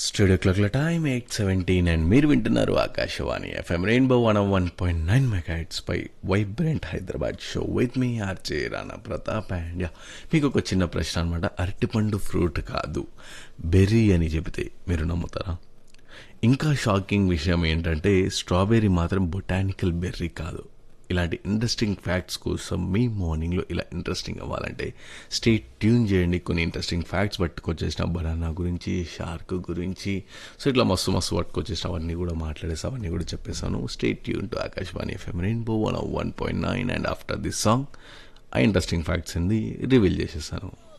studio క్లాక్ల time eight seventeen and మీరు వింటున్నారు Akashvani FM rainbow one one point nine megahertz పై వైబ్రెంట్ హైదరాబాద్ షో విత్ మీ RJ Rana Pratap and yeah మీకు ఒక చిన్న ప్రశ్న అనమాట అరటిపండు ఫ్రూట్ కాదు బెర్రీ అని చెబితే మీరు నమ్ముతారా ఇంకా షాకింగ్ విషయం ఏంటంటే స్ట్రాబెర్రీ మాత్రం బొటానికల్ బెర్రీ కాదు ఇలాంటి ఇంట్రెస్టింగ్ ఫ్యాక్ట్స్ కోసం మీ మార్నింగ్లో ఇలా ఇంట్రెస్టింగ్ అవ్వాలంటే స్టేట్ ట్యూన్ చేయండి కొన్ని ఇంట్రెస్టింగ్ ఫ్యాక్ట్స్ పట్టుకొచ్చేసిన బనానా గురించి షార్క్ గురించి సో ఇట్లా మస్తు మస్తు పట్టుకొచ్చేసిన అవన్నీ కూడా మాట్లాడేసి అవన్నీ కూడా చెప్పేశాను stay tuned to Akashvani FM rainbow one one point nine and after this song ఆ ఇంట్రెస్టింగ్ ఫ్యాక్ట్స్ ఏంది రివీల్ చేసేసాను